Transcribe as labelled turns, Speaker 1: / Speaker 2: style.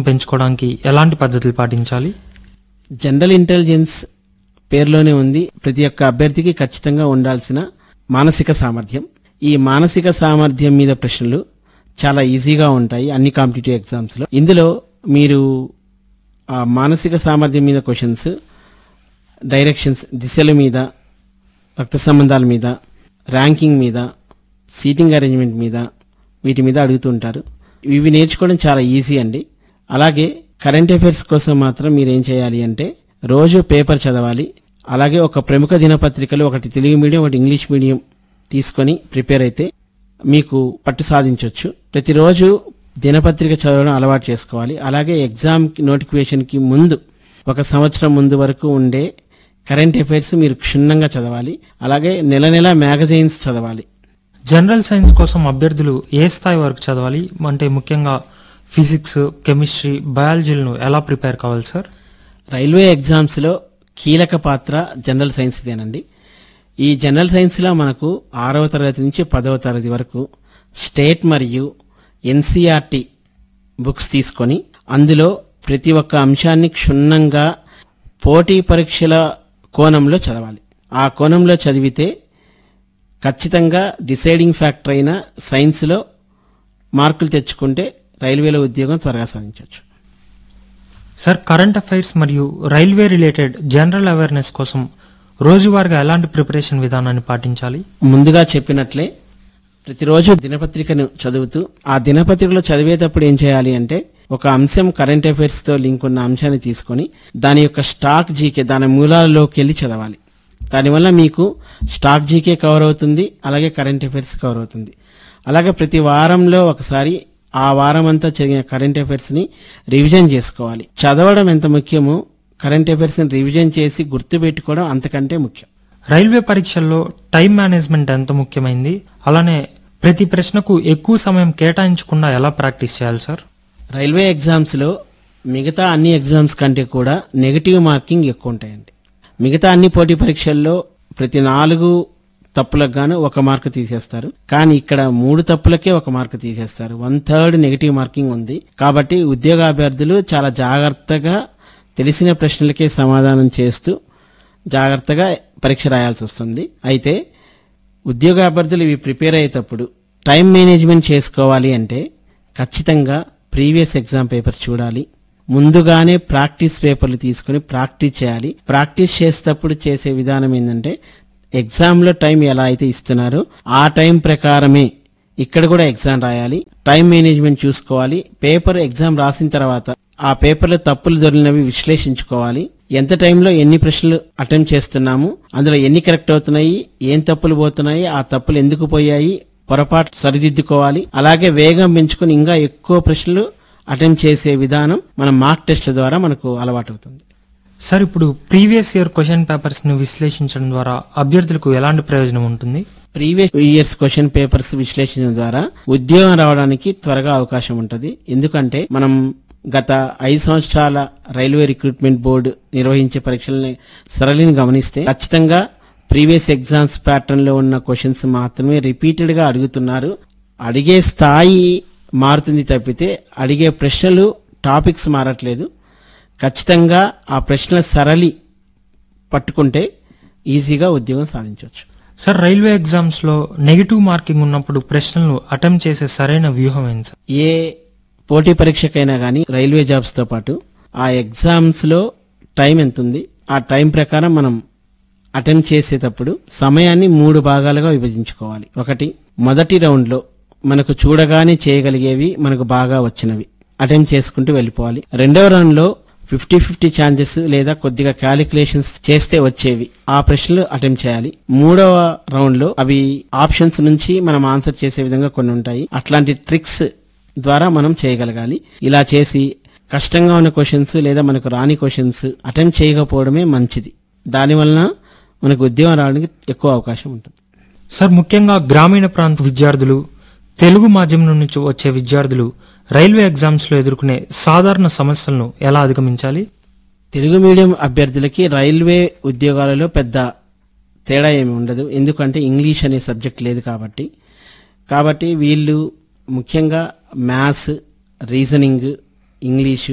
Speaker 1: పెంచుకోవడానికి ఎలాంటి పద్ధతులు పాటించాలి
Speaker 2: జనరల్ ఇంటెలిజెన్స్ పేరులోనే ఉంది ప్రతి ఒక్క అభ్యర్థికి ఖచ్చితంగా ఉండాల్సిన మానసిక సామర్థ్యం ఈ మానసిక సామర్థ్యం మీద ప్రశ్నలు చాలా ఈజీగా ఉంటాయి అన్ని కాంపిటేటివ్ ఎగ్జామ్స్ లో ఇందులో మీరు ఆ మానసిక సామర్థ్యం మీద క్వశ్చన్స్ డైరెక్షన్స్ దిశల మీద రక్త సంబంధాల మీద ర్యాంకింగ్ మీద సీటింగ్ అరేంజ్మెంట్ మీద వీటి మీద అడుగుతుంటారు ఇవి నేర్చుకోవడం చాలా ఈజీ అండి అలాగే కరెంట్ అఫైర్స్ కోసం మాత్రం మీరు ఏం చేయాలి అంటే రోజు పేపర్ చదవాలి అలాగే ఒక ప్రముఖ దినపత్రికలు ఒకటి తెలుగు మీడియం ఒకటి ఇంగ్లీష్ మీడియం తీసుకొని ప్రిపేర్ అయితే మీకు పట్టు సాధించవచ్చు ప్రతిరోజు దినపత్రిక చదవడం అలవాటు చేసుకోవాలి అలాగే ఎగ్జామ్ నోటిఫికేషన్కి ముందు ఒక సంవత్సరం ముందు వరకు ఉండే కరెంట్ అఫైర్స్ మీరు క్షుణ్ణంగా చదవాలి అలాగే నెల నెల మ్యాగజైన్స్ చదవాలి
Speaker 1: జనరల్ సైన్స్ కోసం అభ్యర్థులు ఏ స్థాయి వరకు చదవాలి అంటే ముఖ్యంగా ఫిజిక్స్ కెమిస్ట్రీ బయాలజీలను ఎలా ప్రిపేర్ కావాలి సార్
Speaker 2: రైల్వే ఎగ్జామ్స్లో కీలక పాత్ర జనరల్ సైన్స్ ఇదేనండి ఈ జనరల్ సైన్స్లో మనకు ఆరవ తరగతి నుంచి పదవ తరగతి వరకు స్టేట్ మరియు ఎన్సీఆర్టీ బుక్స్ తీసుకొని అందులో ప్రతి ఒక్క అంశాన్ని క్షుణ్ణంగా పోటీ పరీక్షల కోణంలో చదవాలి ఆ కోణంలో చదివితే ఖచ్చితంగా డిసైడింగ్ ఫ్యాక్టర్ అయిన సైన్స్లో మార్కులు తెచ్చుకుంటే రైల్వేలో ఉద్యోగం త్వరగా సాధించవచ్చు
Speaker 1: సార్ కరెంట్ అఫైర్స్ మరియు రైల్వే రిలేటెడ్ జనరల్ అవేర్నెస్ కోసం రోజువారీగా ఎలాంటి ప్రిపరేషన్ విధానాన్ని పాటించాలి
Speaker 2: ముందుగా చెప్పినట్లే ప్రతిరోజు దినపత్రికను చదువుతూ ఆ దినపత్రికలో చదివేటప్పుడు ఏం చేయాలి అంటే ఒక అంశం కరెంట్ అఫైర్స్ తో లింక్ ఉన్న అంశాన్ని తీసుకొని దాని యొక్క స్టాక్ జీకే దాని మూలాలలోకి వెళ్ళి చదవాలి దానివల్ల మీకు స్టాక్ జీకే కవర్ అవుతుంది అలాగే కరెంట్ అఫైర్స్ కవర్ అవుతుంది అలాగే ప్రతి వారంలో ఒకసారి ఆ వారం అంతా జరిగిన కరెంట్ అఫైర్స్ ని రివిజన్ చేసుకోవాలి చదవడం ఎంత ముఖ్యమో కరెంట్ అఫైర్స్ ని రివిజన్ చేసి గుర్తుపెట్టుకోవడం అంతకంటే ముఖ్యం
Speaker 1: రైల్వే పరీక్షల్లో టైం మేనేజ్మెంట్ ఎంత ముఖ్యమైంది అలానే ప్రతి ప్రశ్నకు ఎక్కువ సమయం కేటాయించకుండా ఎలా ప్రాక్టీస్ చేయాలి సార్
Speaker 2: రైల్వే ఎగ్జామ్స్ లో మిగతా అన్ని ఎగ్జామ్స్ కంటే కూడా నెగటివ్ మార్కింగ్ ఎక్కువ ఉంటాయండి మిగతా అన్ని పోటీ పరీక్షల్లో ప్రతి నాలుగు తప్పులకు గాను ఒక మార్కు తీసేస్తారు కానీ ఇక్కడ మూడు తప్పులకే ఒక మార్కు తీసేస్తారు వన్ థర్డ్ నెగటివ్ మార్కింగ్ ఉంది కాబట్టి ఉద్యోగాభ్యర్థులు చాలా జాగ్రత్తగా తెలిసిన ప్రశ్నలకే సమాధానం చేస్తూ జాగ్రత్తగా పరీక్ష రాయాల్సి వస్తుంది అయితే ఉద్యోగాభ్యర్థులు ఇవి ప్రిపేర్ అయ్యేటప్పుడు టైం మేనేజ్మెంట్ చేసుకోవాలి అంటే ఖచ్చితంగా ప్రీవియస్ ఎగ్జామ్ పేపర్ చూడాలి ముందుగానే ప్రాక్టీస్ పేపర్లు తీసుకొని ప్రాక్టీస్ చేయాలి ప్రాక్టీస్ చేసేటప్పుడు చేసే విధానం ఏంటంటే ఎగ్జామ్లో టైం ఎలా అయితే ఇస్తున్నారో ఆ టైం ప్రకారమే ఇక్కడ కూడా ఎగ్జామ్ రాయాలి టైం మేనేజ్మెంట్ చూసుకోవాలి పేపర్ ఎగ్జామ్ రాసిన తర్వాత ఆ పేపర్లో తప్పులు దొరికినవి విశ్లేషించుకోవాలి ఎంత టైంలో ఎన్ని ప్రశ్నలు అటెంప్ట్ చేస్తున్నాము అందులో ఎన్ని కరెక్ట్ అవుతున్నాయి ఏం తప్పులు పోతున్నాయి ఆ తప్పులు ఎందుకు పోయాయి పొరపాటు సరిదిద్దుకోవాలి అలాగే వేగం పెంచుకొని ఇంకా ఎక్కువ ప్రశ్నలు అటెంప్ట్ చేసే విధానం మన మార్క్ టెస్ట్ల ద్వారా మనకు అలవాటు అవుతుంది
Speaker 1: సార్ ఇప్పుడు ప్రీవియస్ ఇయర్ క్వశ్చన్ పేపర్స్ ను విశ్లేషించడం ద్వారా అభ్యర్థులకు ఎలాంటి ప్రయోజనం ఉంటుంది
Speaker 2: ప్రీవియస్ ఇయర్స్ క్వశ్చన్ పేపర్స్ విశ్లేషణ ద్వారా ఉద్యోగం రావడానికి త్వరగా అవకాశం ఉంటుంది ఎందుకంటే మనం గత ఐదు సంవత్సరాల రైల్వే రిక్రూట్మెంట్ బోర్డు నిర్వహించే పరీక్షలని సరళిని గమనిస్తే ఖచ్చితంగా ప్రీవియస్ ఎగ్జామ్స్ ప్యాటర్న్ లో ఉన్న క్వశ్చన్స్ మాత్రమే రిపీటెడ్ గా అడుగుతున్నారు అడిగే స్థాయి మారుతుంది తప్పితే అడిగే ప్రశ్నలు టాపిక్స్ మారట్లేదు ఖచ్చితంగా ఆ ప్రశ్నల సరళి పట్టుకుంటే ఈజీగా ఉద్యోగం సాధించవచ్చు
Speaker 1: సార్ రైల్వే ఎగ్జామ్స్ లో నెగిటివ్ మార్కింగ్ ఉన్నప్పుడు ప్రశ్నలను అటెంప్ట్ చేసే సరైన వ్యూహం ఏంటి సార్
Speaker 2: ఏ పోటీ పరీక్షకైనా కానీ రైల్వే జాబ్స్ తో పాటు ఆ ఎగ్జామ్స్ లో టైం ఎంత ఉంది ఆ టైం ప్రకారం మనం అటెంప్ట్ చేసేటప్పుడు సమయాన్ని మూడు భాగాలుగా విభజించుకోవాలి ఒకటి మొదటి రౌండ్ లో మనకు చూడగానే చేయగలిగేవి మనకు బాగా వచ్చినవి అటెంప్ట్ చేసుకుంటూ వెళ్ళిపోవాలి రెండవ రౌండ్ లో ఫిఫ్టీ ఫిఫ్టీ ఛాన్సెస్ లేదా కొద్దిగా క్యాలిక్యులేషన్స్ చేస్తే వచ్చేవి ఆ ప్రశ్నలు అటెంప్ట్ చేయాలి మూడవ రౌండ్ లో అవి ఆప్షన్స్ నుంచి మనం ఆన్సర్ చేసే విధంగా కొన్ని ఉంటాయి అట్లాంటి ట్రిక్స్ ద్వారా మనం చేయగలగాలి ఇలా చేసి కష్టంగా ఉన్న క్వశ్చన్స్ లేదా మనకు రాని క్వశ్చన్స్ అటెంప్ట్ చేయకపోవడమే మంచిది దానివలన మనకు ఉద్యోగం రావడానికి ఎక్కువ అవకాశం ఉంటుంది
Speaker 1: సార్ ముఖ్యంగా గ్రామీణ ప్రాంత విద్యార్థులు తెలుగు మాధ్యమం నుంచి వచ్చే విద్యార్థులు రైల్వే ఎగ్జామ్స్ లో ఎదుర్కొనే సాధారణ సమస్యలను ఎలా అధిగమించాలి
Speaker 2: తెలుగు మీడియం అభ్యర్థులకి రైల్వే ఉద్యోగాలలో పెద్ద తేడా ఏమి ఉండదు ఎందుకంటే ఇంగ్లీష్ అనే సబ్జెక్ట్ లేదు కాబట్టి కాబట్టి వీళ్ళు ముఖ్యంగా మ్యాథ్స్ రీజనింగ్ ఇంగ్లీషు